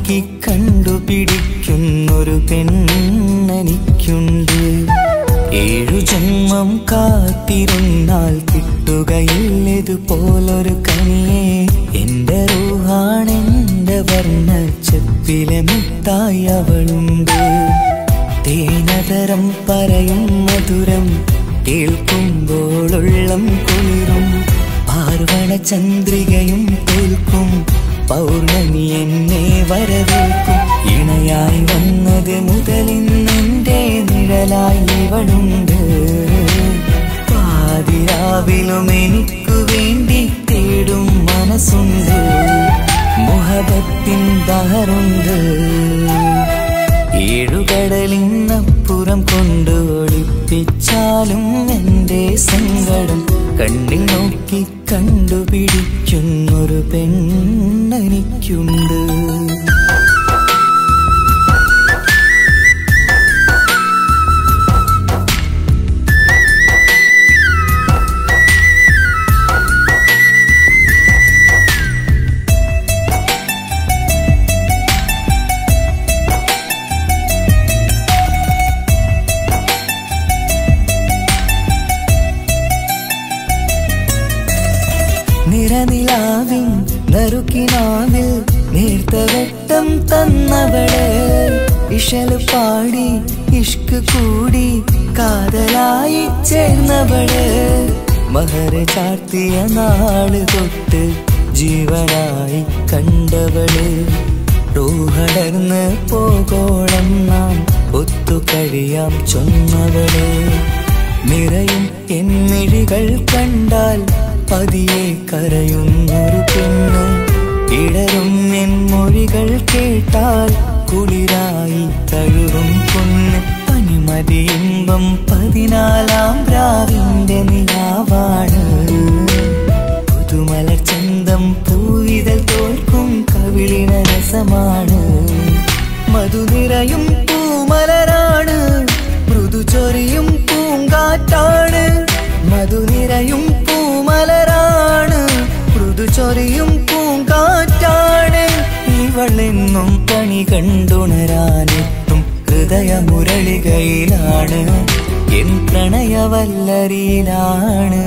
നോക്കി കണ്ടുപിടിക്കുന്നൊരു പെണ്ണെനിക്കുണ്ട് ഏഴു ജന്മം കാത്തിരുന്നാൽ കിട്ടുകയില്ലതുപോലൊരു കനിയെ എന്റെ റൂഹാണെന്റെ വർണ്ണച്ചപ്പിലെ മുത്തായി അവളുണ്ട് തേനതരം പറയും മധുരം കേൾക്കുമ്പോളുള്ളം കുളിരും പാർവണ ചന്ദ്രികയും തോൽക്കും പൗർണമി എന്നെ വരവേൽക്കും ഇണയായി വന്നത് മുതലിന്നെന്റെ നിഴലായി ഇവളുണ്ട് പാതിരാവിലും എനിക്കു വേണ്ടി തേടും മനസ്സുണ്ട് മുഹബത്തിൻ ബഹറുണ്ട് ഏഴുകടലിനപ്പുറം കൊണ്ട് ഒളിപ്പിച്ചാലും എന്റെ സങ്കടം കണ്ണിൽ നോക്കി കണ്ടുപിടിക്കുന്നൊരു പെണ്ണെനിക്കുണ്ട് നിറനിലാവിൻ നറുക്കിനാവിൽ നേർത്ത വെട്ടം തന്നവള് ഇഷല് പാടി ഇഷ്ക് കൂടി കാതലായി ചേർന്നവള് മഹര ചാർത്തിയ നാള് തൊട്ട് ജീവനായി കണ്ടവള് റൂഹടർന്ന് പോകോളം നാം ഒത്തു കഴിയാം ചൊന്നവള് നിറയും എന്നിഴികൾ കണ്ടാൽ പതിയെ കരയുന്നൊരു പെണ്ണ് ഇടറും എൻ മൊഴികൾ കേട്ടാൽ കുളിരായി തഴുകും പൊന്ന് പനിമതി ഇമ്പം പതിനാലാം പ്രാവിന്റെ നിലാവാണ് പുതുമല ചന്തം പൂവിതൽ തോൽക്കും കവിളിന രസമാണ് മധുനിറയും പൂമലരാണ് മൃദു ചൊരിയും പൂങ്കാറ്റാണ് മധുനിറയും പൂമലരാണ് മൃദു ചൊരിയും പൂങ്കാറ്റാണ് ഇവളെന്നും പണി കണ്ടുണരാനെത്തും ഹൃദയമുരളികയിലാണ് എൻ പ്രണയവല്ലരിയിലാണ്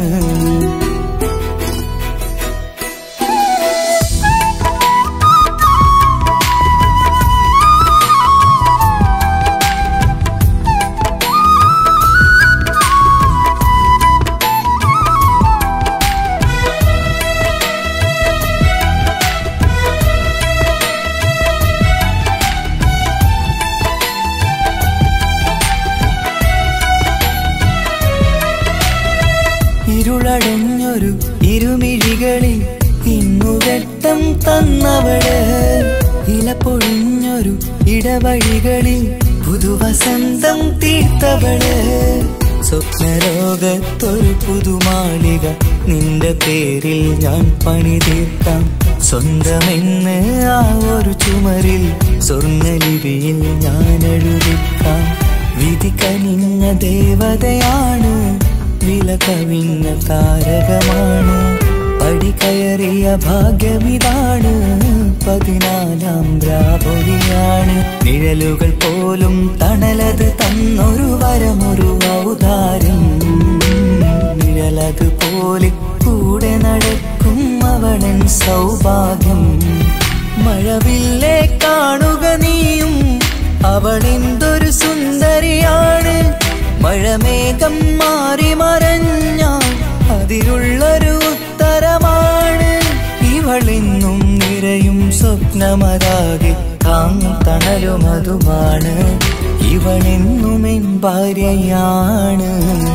ഇരുളടഞ്ഞൊരു ഇരുമിഴികളിൽ ഇന്നു വെട്ടം തന്നവള് ഇല പൊഴിഞ്ഞൊരു ഇടവഴികളിൽ പുതുവസന്തം തീർത്തവള് സ്വപ്നലോകത്തൊരു പുതുമാളിക നിന്റെ പേരിൽ ഞാൻ പണി തീർക്കാം സ്വന്തമെന്ന് ആ ഒരു ചുമരിൽ സ്വർണ്ണലിപിയിൽ ഞാൻ എഴുതിക്കാം വിധി കനിഞ്ഞ ദേവതയാണ് വില കവിഞ്ഞ താരകമാണ് പടി കയറിയ ഭാഗ്യമിതാണ് പതിനാലാം ദ്രാപൊലിയാണ് നിഴലുകൾ പോലും തണലത് തന്നൊരു വരമൊരു ഔദാര്യം നിഴലത് പോലെ കൂടെ നടക്കും അവളൻ സൗഭാഗ്യം മഴവില്ലേ കാണുക നീയും അവളെന്തൊരു സുന്ദരിയാണ് മഴമേഘം മാറി മറഞ്ഞാൽ അതിലുള്ളൊരു ഉത്തരമാണ് ഇവളെന്നും നിറയും സ്വപ്നമതാകെ താങ്ങും തണലുമതുമാണ് ഇവളെന്നും എൻ ഭാര്യയാണ്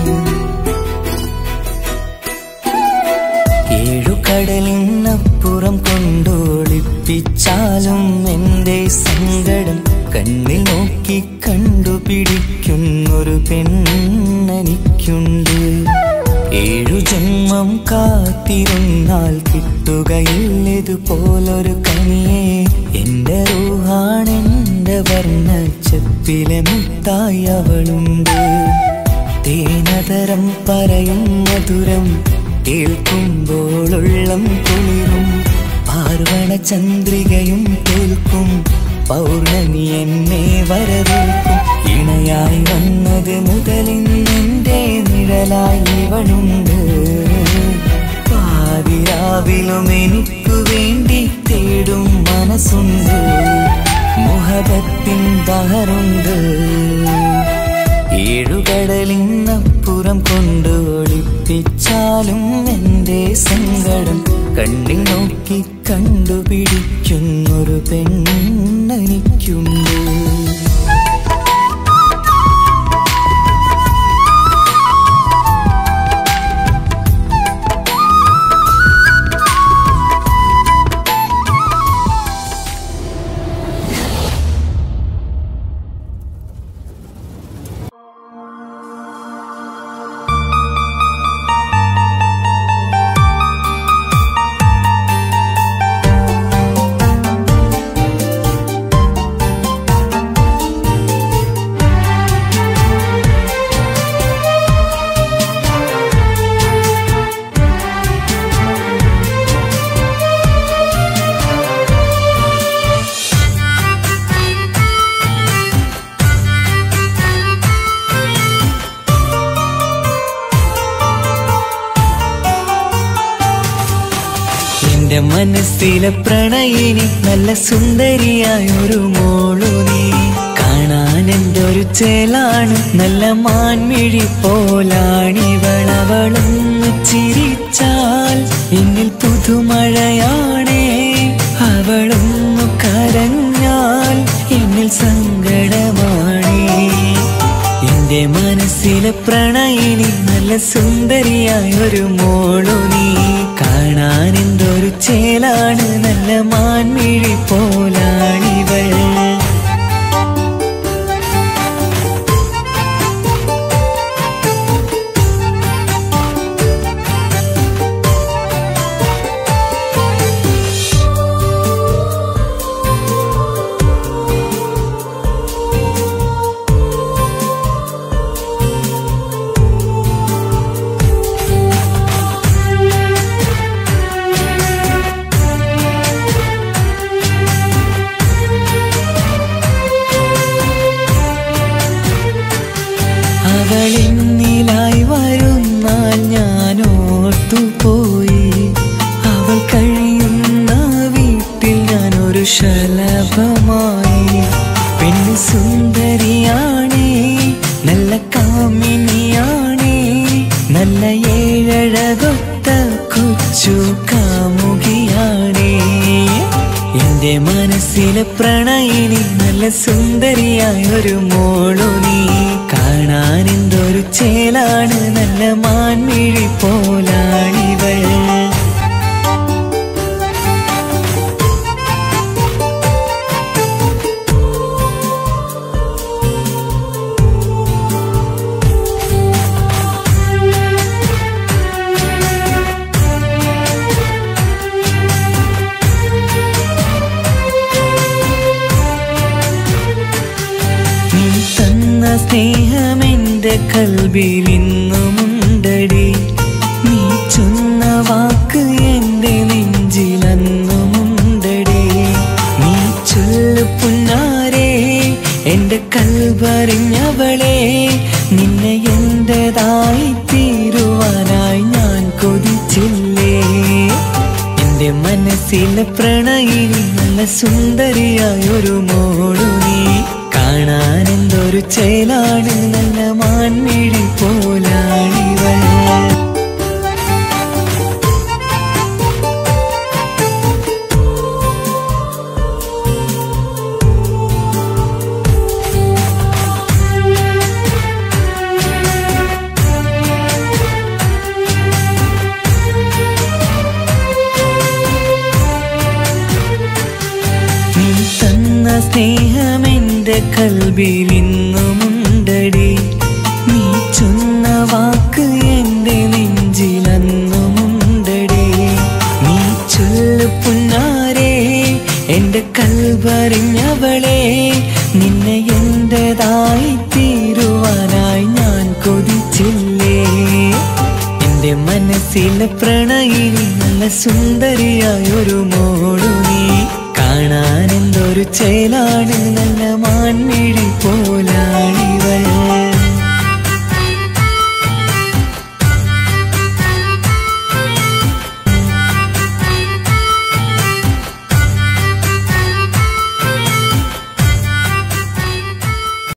ഏഴു കടലിനപ്പുറം കൊണ്ടോളിപ്പിച്ചാലും എന്റെ സങ്കടം കണ്ണിൽ നോക്കി കണ്ടുപിടിക്കുന്നൊരു പെണ്ണെനിക്കുണ്ട് ഏഴു ജന്മം കാത്തിരുന്നാൽ കിട്ടുകയില്ലതുപോലൊരു കനിയെ എന്റെ റൂഹാണെന്റെ വർണ്ണച്ചപ്പിലെ മുത്തായി അവളുണ്ട് തേനതരം പറയും മധുരം കേൾക്കുമ്പോളുള്ളം കുളിരും പാർവണ ചന്ദ്രികയും തോൽക്കും പൗർണമി എന്നെ വരവേൽക്കും ഇണയായി വന്നത് മുതലിന്നെന്റെ നിഴലായി ഇവളുണ്ട് പാതിരാവിലും എനിക്കു വേണ്ടി തേടും മനസ്സുണ്ട് മുഹബത്തിൻ ദഹറുണ്ട് ഏഴുകടലിന്നപ്പുറം കൊണ്ട് ഒളിപ്പിച്ചാലും എന്റെ സങ്കടം കണ്ണിൽ നോക്കി കണ്ടുപിടിക്കുന്നൊരു പെണ്ണെനിക്കുണ്ട് എന്റെ മനസ്സിലെ പ്രണയിനി നല്ല സുന്ദരിയായ ഒരു മോളു നീ കാണാൻ എൻ്റെ ഒരു ചേലാണ് നല്ല മാൻമിഴി പോലാണിവളവളൊന്ന് ചിരിച്ചാൽ എന്നിൽ പുതുമഴയാണേ അവളൊന്നു കരഞ്ഞാൽ എന്നിൽ സങ്കടമാണേ എന്റെ മനസ്സിലെ പ്രണയിനി നല്ല സുന്ദരിയായ ഒരു മോളു നീ കാണാൻ എന്തൊരു ചേലാണ് നല്ല മാൻമിഴി പോലാണിവൾ അവളെന്നിലായി വരുന്നാൽ ഞാൻ ഓർത്തുപോയി അവൾ കഴിയുന്ന വീട്ടിൽ ഞാൻ ഒരു ശലഭമായി പെണ്ണ് സുന്ദരിയാണേ നല്ല കാമിനിയാണേ നല്ല ഏഴഴകൊത്ത കൊച്ചു കാമുകിയാണേ എന്റെ മനസ്സിലെ പ്രണയിനി നല്ല സുന്ദരിയായ ഒരു മോളു നീ കാണാൻ എന്തൊരു ചേലാണ് നല്ല മാൻമിഴി പോലാണിവൾ നീ തന്ന സ്നേഹമെന്റെ കൽബിൽ ഇന്നുമുണ്ടടി നീ ചൊന്ന വാക്ക് എന്റെ നെഞ്ചിലന്നുമുണ്ടടി നീ ചൊല്ലു പുന്നാരേ എന്റെ കൽബറിഞ്ഞവളെ നിന്നെ എന്റേതായി തീരുവാനായി ഞാൻ കൊതിച്ചില്ലേ എന്റെ മനസ്സിലെ പ്രണയിനി നല്ല സുന്ദരിയായ ഒരു മോളു നീ കാണാൻ എന്തൊരു ചേലാണ് നല്ല മാൻമിഴി പോലാണിവൾ നീ തന്ന സ്നേഹമെന്റെ കൽബിൽ ഇന്നുമുണ്ടടി നീ ചൊന്ന വാക്ക് എന്റെ നെഞ്ചിലന്നുമുണ്ടടി നീ ചൊല്ലു പുന്നാരേ എന്റെ കൽവറിഞ്ഞവളെ നിന്നെ എന്റേതായി തീരുവാനായി ഞാൻ കൊതിച്ചില്ലേ എന്റെ മനസ്സിലെ പ്രണയിനി നല്ല സുന്ദരിയായ ഒരു മോളു നീ കാണാൻ എന്തൊരു ചേലാണ് നല്ല മാൻമിഴി പോലാണിവളെ